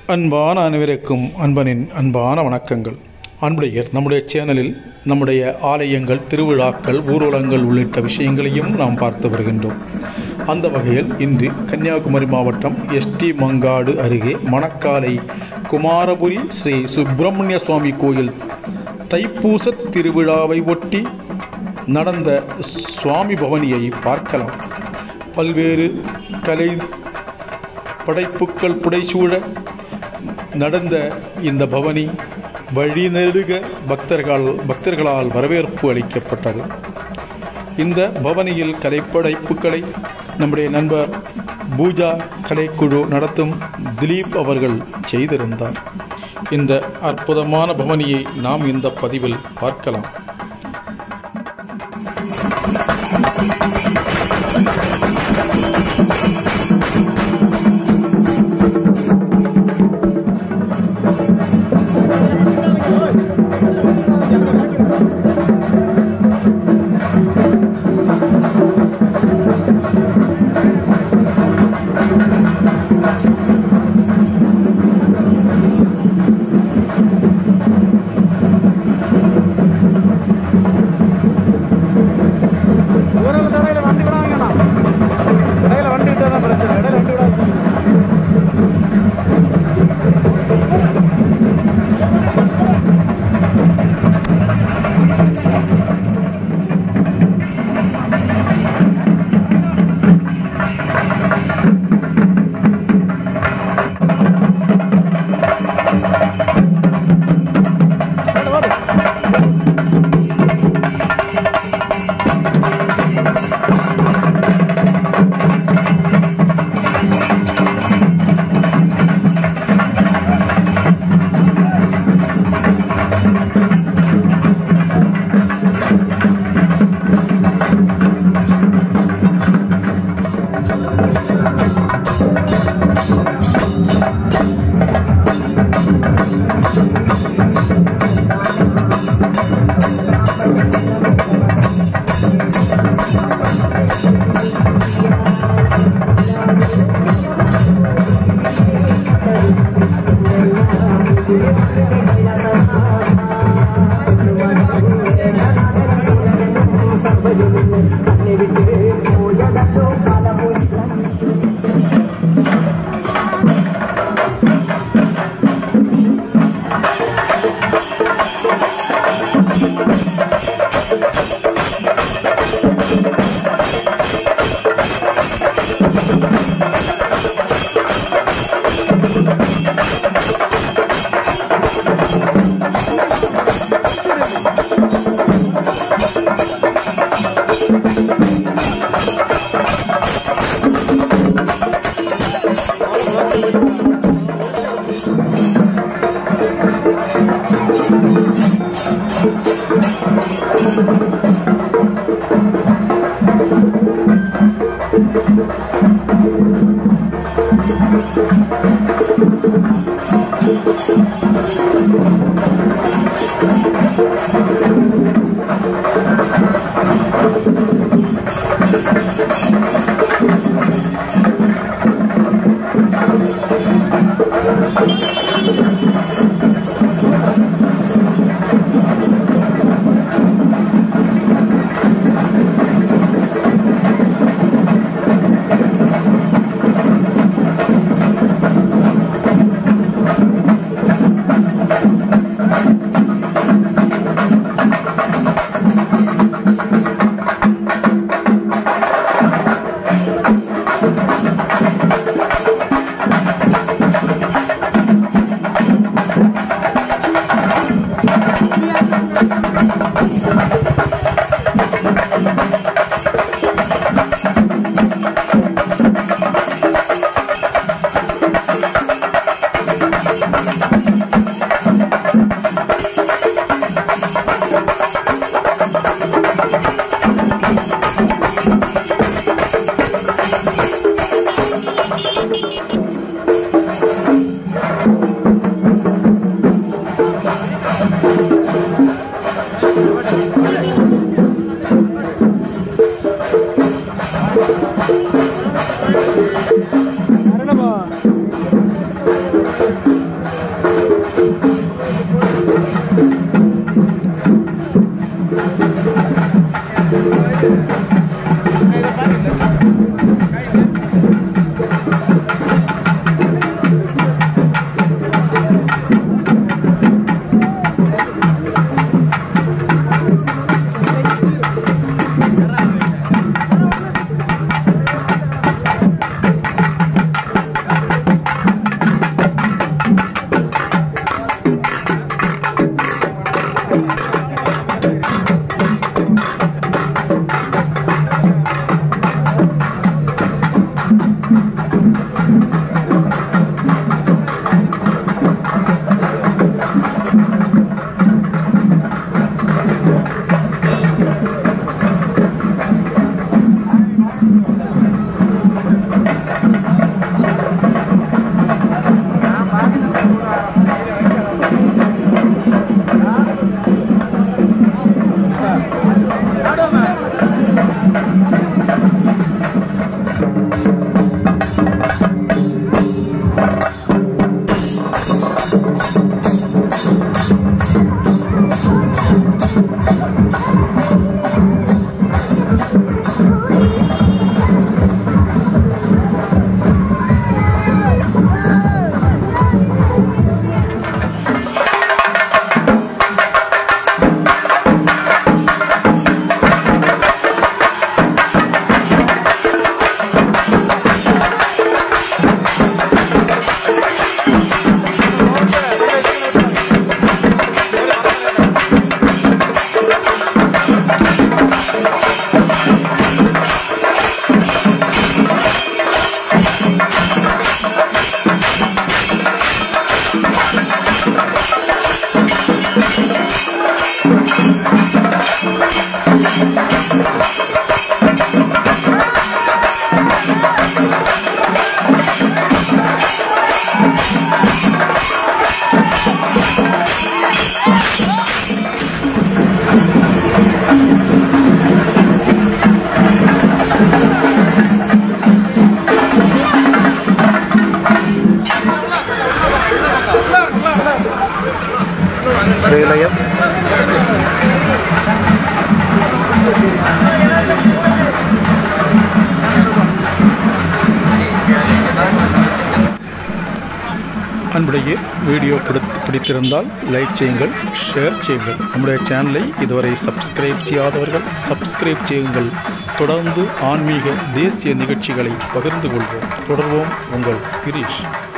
அன்பான அனைவருக்கும் அன்பனின் அன்பான வணக்கங்கள் அன்புடையர் நம்முடைய சேனலில் நம்முடைய ஆலயங்கள் திருவிழாக்கள் ஊர்வலங்கள் உள்ளிட்ட விஷயங்களையும் நாம் பார்த்து வருகின்றோம் அந்த வகையில் இன்று கன்னியாகுமரி மாவட்டம் எஸ்டி மங்காடு அருகே மணக்காலை குமாரபுரி ஸ்ரீ சுப்பிரமணிய சுவாமி கோயில் தைப்பூச திருவிழாவை ஒட்டி நடந்த சுவாமி பவனியை பார்க்கலாம் பல்வேறு கலை படைப்புக்கள் புடைசூழ நடந்த இந்த பவனி வழிநெடுக பக்தர்கள் பக்தர்களால் வரவேற்பு அளிக்கப்பட்டது இந்த பவனியில் கலைப்படைப்புகளை நம்முடைய நண்பர் பூஜா கலைக்குழு நடத்தும் திலீப் அவர்கள் செய்திருந்தார் இந்த அற்புதமான பவனியை நாம் இந்த பதிவில் பார்க்கலாம் ஊரில் இடையில வண்டி விடாங்கண்ணா இடையில வண்டி விட்டா தான் பிரச்சனை இடையில வண்டி விடாது Thank அன்புடைய வீடியோ பிடித்து பிடித்திருந்தால் லைக் செய்யுங்கள் ஷேர் செய்யுங்கள் நம்முடைய சேனலை இதுவரை சப்ஸ்கிரைப் செய்யாதவர்கள் சப்ஸ்கிரைப் செய்யுங்கள் தொடர்ந்து ஆன்மீக தேசிய நிகழ்ச்சிகளை பகிர்ந்து கொள்வோம் தொடர்வோம் உங்கள் கிரீஷ்